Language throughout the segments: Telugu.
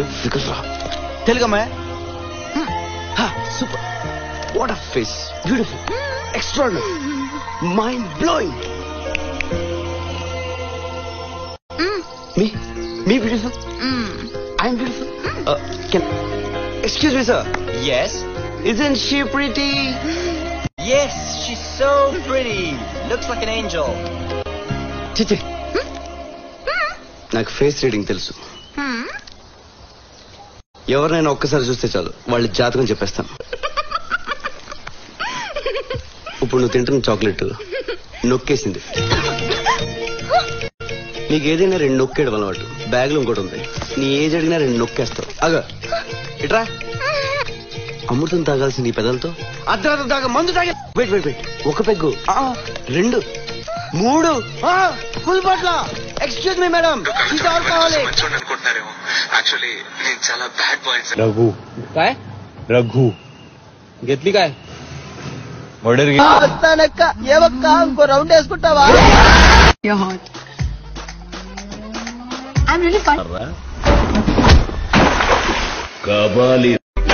ఫిగర్ రా తెలుగమ్మా super what a face beautiful extraordinary mind blowing మీ మీ beautiful I'm beautiful can excuse me sir Yes? Isn't she pretty? Yes, she's so pretty. Looks like an angel. చిచి నాకు ఫేస్ రీడింగ్ తెలుసు ఎవరినైనా ఒక్కసారి చూస్తే చాలు వాళ్ళ జాతకం చెప్పేస్తాను ఇప్పుడు నువ్వు తింటున్న చాక్లెట్ నొక్కేసింది నీకు ఏదైనా రెండు నొక్కేయడం అలవాటు బ్యాగ్ లో ఇంకోటి ఉంది నీ ఏజ్ అడిగినా రెండు నొక్కేస్తావు అగా ఇట్రా అమృతం తాగాల్సింది ఈ పెదలతో అర్ధరాత్రి తాగ మందు తాగే వెయిట్ వెయిట్ వెయిట్ ఒక పెగ్గు ఆ, రెండు మూడు full bottle excuse me madam కావాలి మంచోడు అనుకుంటున్నారేమో యాక్చువల్లీ నేను చాలా బ్యాడ్ బాయ్ సార్ रघु काय रघु घेतली काय मर्डर వస్తానక్క ఏవక్క ఇంకో రౌండ్ వేసుకుంటావా You're hot. I'm really fun. Kabali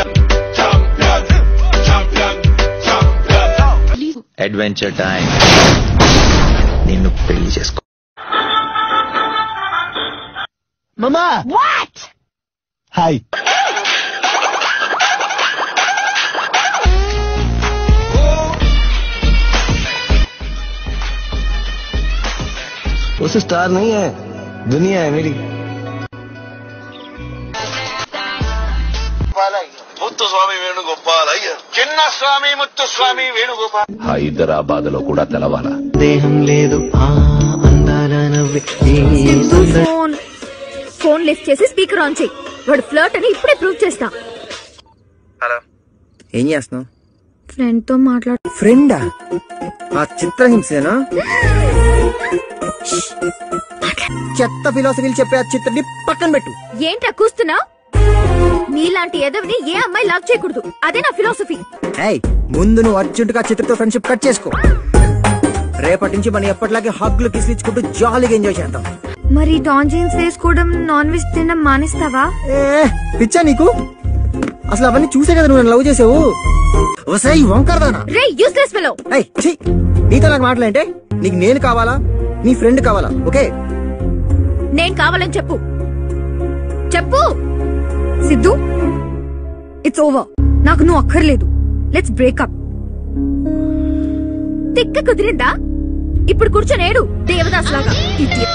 Please. Adventure time నిన్ను పెళ్లి చేసుకో మమ్మా What? हाय उस स्टार नहीं है दुनिया है मेरी ముత్తుస్వామి వేణుగోపాల్ అయ్య చిన్న స్వామి ముత్తుస్వామి వేణుగోపాల్ హైదరాబాద్ లో కూడా తెలవాలా దేహం లేదు ఆ అందాల నవ్వే ఫోన్ ఫోన్ లిఫ్ట్ చేసి స్పీకర్ ఆన్ చేయి వాడు ఫ్లర్ట్ అని ఇప్పుడే ప్రూవ్ చేస్తా ఏం చేస్తున్నావు ఫ్రెండ్ తో మాట్లాడు ఫ్రెండా ఆ చిత్రహింసేనా చెత్త ఫిలాసఫీలు చెప్పే ఆ చిత్రని పక్కన పెట్టు ఏంట్రా కూస్తున్నా నీలాంటి ఎదవిని ఏ అమ్మాయి లవ్ చేయకూడదు అదే నా ఫిలాసఫీ ఏయ్ ముందు నువ్వు అర్జెంట్ గా చిత్రతో ఫ్రెండ్షిప్ కట్ చేసుకో రేపటి నుంచి మనం ఎప్పటిలాగే హగ్లు కిస్ ఇచ్చుకుంటూ జాలీగా ఎంజాయ్ చేద్దాం మరి టాన్ జీన్స్ వేసుకోవడం నాన్ వెజ్ తినడం మానేస్తావా ఏ పిచ్చా నీకు అసలు అవన్నీ చూసే కదా నువ్వు నన్ను లవ్ చేసావు వసాయి వంకరదానా రే యూస్లెస్ ఫెలో ఏయ్ ఛీ నీతో నాకు మాట్లాడంటే నీకు నేను కావాలా నీ ఫ్రెండ్ కావాలా ఓకే నేను కావాలని చెప్పు చెప్పు సిద్ధు ఇట్స్ ఓవర్ నాకు నువ్వు అక్కర్లేదు లెట్స్ బ్రేకప్ తిక్క కుదిరిందా ఇప్పుడు కూర్చొనేడు దేవదాస్ లాగా Idiot.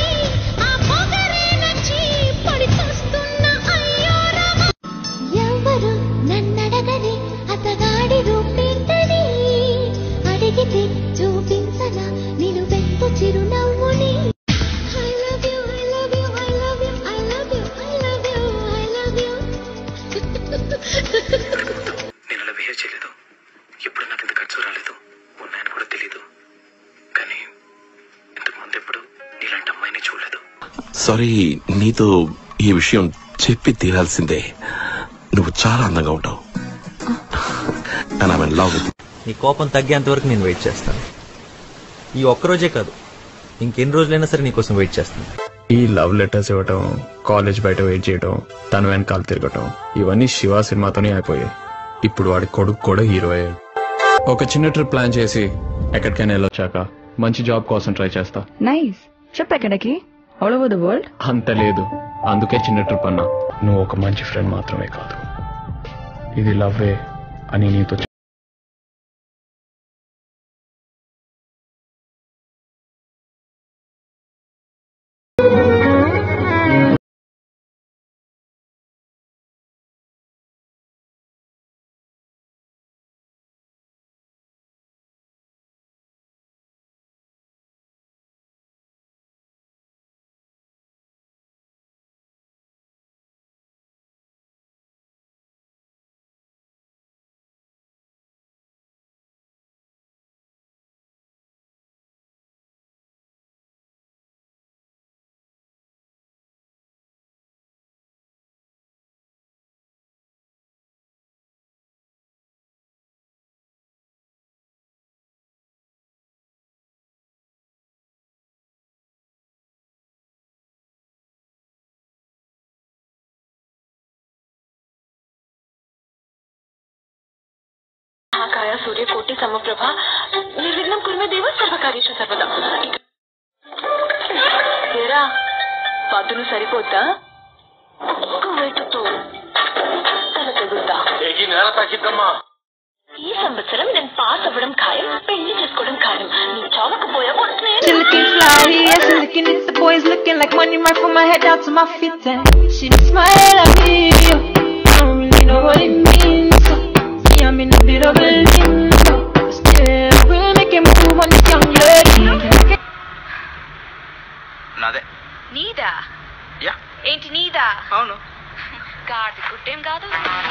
ఎవరు నన్నడగని అతగాడి రూపేంటని అడిగితే చూపించన నేను పెట్టు చిరునవ్వుని I love you, I love you, I love you, I love you, I love you, I love you. నేను అలా బిహేవ్ చేయలేదు ఎప్పుడు నాకు ఇంత ఖర్చు రాలేదు ఉన్నాయని కూడా తెలియదు కానీ ఇంతకు ముందు ఎప్పుడు నీలాంటి అమ్మాయిని చూడలేదు సారీ నీతో ఈ విషయం చెప్పి తీరాల్సిందే నువ్వు చాలా అందంగా ఉంటావు అండ్ ఐ లవ్ విత్ నీ కోపం తగ్గేంత వరకు నేను వెయిట్ చేస్తాను ఈ ఒక్కరోజే కాదు ఇంకెన్ని రోజులైనా సరే నీకోసం వెయిట్ చేస్తాను ఈ లవ్ లెటర్స్ ఇవ్వటం కాలేజ్ బయట వెయిట్ చేయటం తన వెనకాల తిరగటం ఇవన్నీ శివ సినిమాతోనే అయిపోయాయి ఇప్పుడు వాడి కొడుకు కూడా హీరో అయ్యాడు ఒక చిన్న ట్రిప్ ప్లాన్ చేసి ఎక్కడికైనా వెళ్ళొచ్చాక మంచి జాబ్ కోసం ట్రై చేస్తా Nice. Trip ఎక్కడికి ఆల్ ఓవర్ ద వరల్డ్ అంత లేదు అందుకే చిన్న ట్రిప్ అన్నా నువ్వు ఒక మంచి ఫ్రెండ్ మాత్రమే కాదు ఇది లవ్వే అని నీతో మహాకాయ సూర్య కోటి సమప్రభ నిర్విఘ్నం కుర్మే దేవ సర్వకార్యేషు సర్వదా ఏరా పదును సరిపోద్దా కువైటుతో తల తెగుద్దా ఈ సంవత్సరం నేను పాస్ అవ్వడం ఖాయం పెళ్లి చేసుకోవడం ఖాయం నువ్వు చావకపోయావు She looking fly, yeah, she looking at the boys looking like money right from my head down to my feet. And she smile at me. I don't really know what it means. See, I'm in a bit of a limbo. Still, we'll make a move on this young lady. నాదే నీదా యా ఏంటి నీదా అవును కాదు కుట్టేం కాదు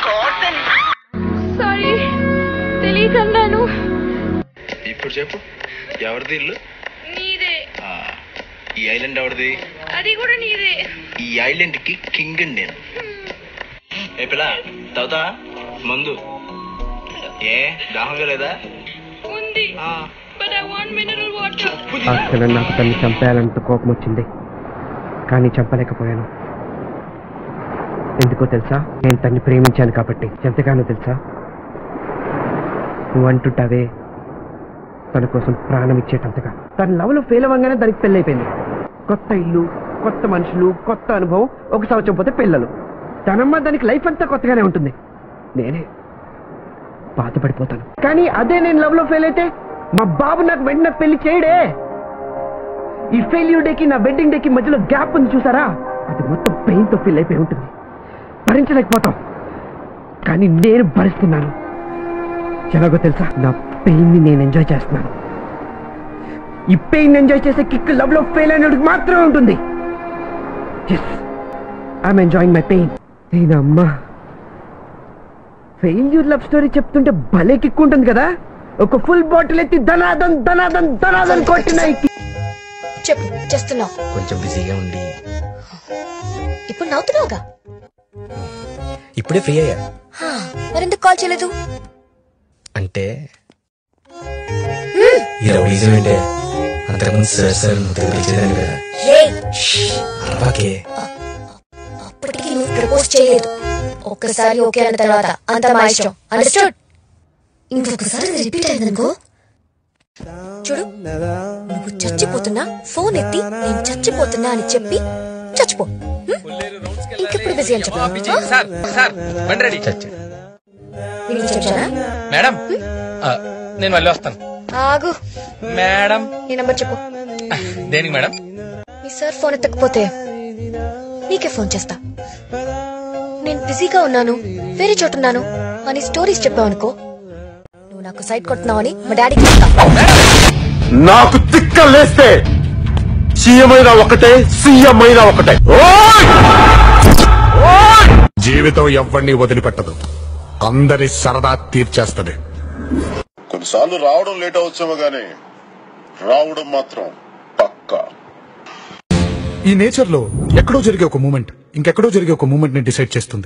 సారీ తెలియకన్నాను ఇప్పుడు చెప్పు ఎవరిది ఇల్లు నీదే ఆ, ఈ ఐలాండ్ ఎవరిది అది కూడా నీదే ఈ ఐలాండ్ కి కింగ్ అండి నేను ఏ పిల్ల తాగుతా మందు ఏ దాహంగా లేదా ఉంది but I want mineral water ఆ క్షణం నాకు తన్ని చంపేయాలంత కోపం వచ్చింది కానీ చంపలేకపోయాను ఎందుకో తెలుసా నేను తన్ని ప్రేమించాను కాబట్టి ఎంతగానో తెలుసా నువ్వు అంటుంటావే తన కోసం ప్రాణం ఇచ్చేటంతగా తన లవ్లో ఫెయిల్ అవ్వగానే దానికి పెళ్ళైపోయింది కొత్త ఇల్లు కొత్త మనుషులు కొత్త అనుభవం ఒక సంవత్సరం పోతే పిల్లలు తనమ్మ దానికి లైఫ్ అంతా కొత్తగానే ఉంటుంది నేనే బాధపడిపోతాను కానీ అదే నేను లవ్ లో ఫెయిల్ అయితే మా బాబు నాకు వెంటనే పెళ్లి చేయడే ఈ ఫెయిల్యూర్ డేకి నా వెడ్డింగ్ డేకి మధ్యలో గ్యాప్ ఉంది చూసారా అది మొత్తం పెయిన్ తో ఫీల్ అయిపోయి ఉంటుంది భరించలేకపోతాం కానీ నేను భరిస్తున్నాను ఎలాగో తెలుసా నా పెయిన్ ని నేను ఎంజాయ్ చేస్తున్నాను ఈ పెయిన్ ఎంజాయ్ చేసే కిక్ లవ్ లో ఫెయిల్ అయినప్పుడు మాత్రమే ఉంటుంది ఐఎమ్ ఎంజాయింగ్ మై పెయిన్ నేను అమ్మా ఫెయిల్యూర్ లవ్ స్టోరీ చెప్తుంటే భలే కిక్ ఉంటుంది కదా ఒక ఫుల్ బాటిల్ ఎత్తి ధనాదన్ ధనాదన్ ధనాదన్ కొట్టిన ఈ kick. చెప్పు చేస్తున్నావు కొంచెం బిజీగా ఉండి ఇప్పుడు నవ్వుతున్నావుగా ఇప్పుడే ఫ్రీ అయ్యా హా, మరెందుకు కాల్ చేయలేదు అంటే ఈ రౌడీజం ఏంటే అంతకుముందు సార్ సార్ ముద్దు పిలిచేదాన్ని కదా రేయ్, అరవాకే అప్పటికి నువ్వు ప్రపోజ్ చేయలేదు ఒక్కసారి ఓకే అన్న తర్వాత అంత మా ఇష్టం అండర్స్టూడ్ ఇంకొకసారి రిపీట్ అయిందనుకో చూడు నువ్వు చచ్చిపోతున్నా ఫోన్ ఎత్తి నేను చచ్చిపోతున్నా అని చెప్పి చచ్చిపో హ్మ్? ఇంకెప్పుడు బిజీ అని చెప్పు సార్ సార్ బండి రెడీ నేను చెప్పానా మేడం ఆ, నేను మళ్ళీ వస్తాను ఆగు మేడం నీ నంబర్ చెప్పు దేనికి మేడం మీ సార్ ఫోన్ ఎత్తకపోతే నీకే ఫోన్ చేస్తా నేను బిజీగా ఉన్నాను వేరే చోట ఉన్నాను అని స్టోరీస్ చెప్పావు అనుకో నువ్వు నాకు సైట్ కొట్టున్నావని మా డాడీకి చెప్తా నాకు తిక్క లేస్తే సీఎం అయినా ఒకటే సీఎం అయినా ఒకటే జీవితం ఎవ్వడిని వదిలిపెట్టదు అందరి సరదా తీర్చేస్తది కొన్నిసార్లు రావడం లేట్ అవచ్చేమో గానీ రావడం మాత్రం పక్కా ఈ నేచర్ లో ఎక్కడో జరిగే ఒక మూమెంట్ ఇంకెక్కడో జరిగే ఒక మూమెంట్ ని డిసైడ్ చేస్తుంది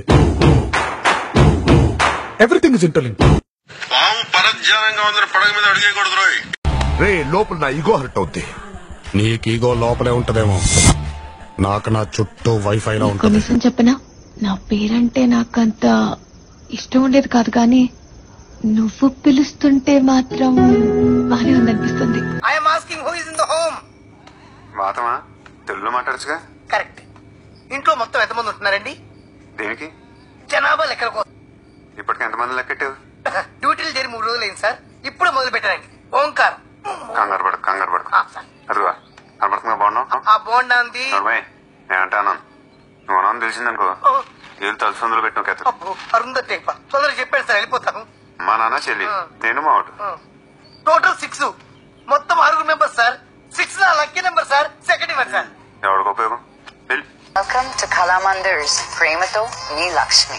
ఎవ్రీథింగ్ ఇస్ ఇంటర్లింక్ పాము పరధ్యానంగా ఉందని పడగ మీద అడిగేయకూడదు రోయ్ రే లోపల నా ఈగో హర్ట్ అవుద్ది నీకు ఈగో లోపలే ఉంటదేమో నాకు నా చుట్టూ వైఫైలా ఒక ఉంటుంది నిజం చెప్పనా నా పేరంటే నాకంత ఇష్టం ఉండేది కాదు కానీ నువ్వు పిలుస్తుంటే మాత్రం బానే ఉందనిపిస్తుంది I'm asking who is in the home మాతమా తెలుగులో మాట్లాడచ్చుగా కరెక్ట్ ఇంట్లో మొత్తం ఎంతమంది ఉంటున్నారండి దేనికి జనాభా లెక్కల కోసం ఇప్పటికి ఎంతమంది లెక్కెట్టావు డ్యూటీలు చేరి మూడు రోజులు అయింది సార్ ఇప్పుడు మొదలు పెట్టారండి ఓంకార్ కంగారు పడకు కంగారు పడకు అదిగో కనపడుతుందా బాగున్నావు ఆ బోండా ఉంది నడమయ్య నేనంటే అన్నాను నువ్వు అన్నాను తెలిసిందనుకో ఏళ్ళు తలసందులు పెట్టిన కెత్త అబ్బో అరుంధతి తొందరగా చెప్పాడు సార్ వెళ్ళిపోతాను మా నాన్న చెల్లి నేను మా వాడు టోటల్ సిక్స్ మొత్తం ఆరుగురు మెంబర్స్ సార్ సిక్స్ నా లక్కీ నెంబర్ సార్ సెకండ్ ఇవ్వండి సార్ ఎవరికి ఉపయోగం వెళ్ళి వెల్కమ్ టు కళామందిర్స్ ప్రేమతో మీ లక్ష్మి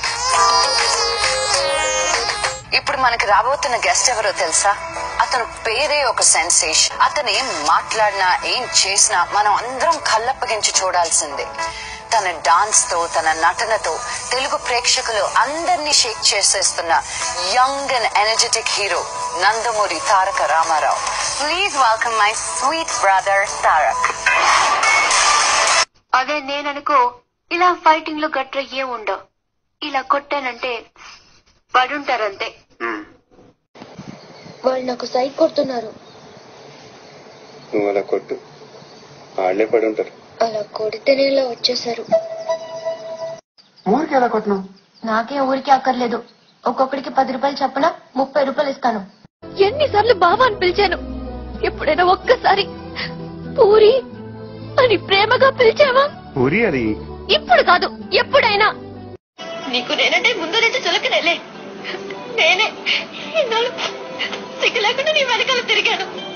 ఇప్పుడు మనకి రాబోతున్న గెస్ట్ ఎవరో తెలుసా అతను పేరే ఒక సెన్సేషన్ అతను ఏం మాట్లాడినా ఏం చేసినా మనం అందరం కళ్ళప్పగించి చూడాల్సిందే తన డాన్స్ తో తన నటనతో తెలుగు ప్రేక్షకులు అందరినీ షేక్ చేసేస్తున్న young and energetic hero Nandamuri Taraka Rama Rao please welcome my sweet brother Tarak అదే నేననుకో ఇలా ఫైటింగ్ లో గట్ర ఏం ఉండవు ఇలా కొట్టానంటే పడుంటారంతే వాళ్ళు నాకు సైట్ కొడుతున్నారు నువ్వు అలా కొట్టు వాళ్ళే పడి ఉంటారు అలా కొడితేనే ఇలా వచ్చేసారు ఊరికి ఎలా కొట్టినావు నాకే ఊరికి అక్కర్లేదు ఒక్కొక్కడికి పది రూపాయలు చప్పున ముప్పై రూపాయలు ఇస్తాను ఎన్నిసార్లు బావా అని పిలిచాను ఎప్పుడైనా ఒక్కసారి పూరి అని ప్రేమగా పిలిచావా ఊరి అది ఇప్పుడు కాదు ఎప్పుడైనా నీకు నేనంటే ముందు నుంచి చులకనేలే నేనే ఇన్నాళ్ళు సిగ్గు లేకుండా నీ వెనకాల తిరిగాను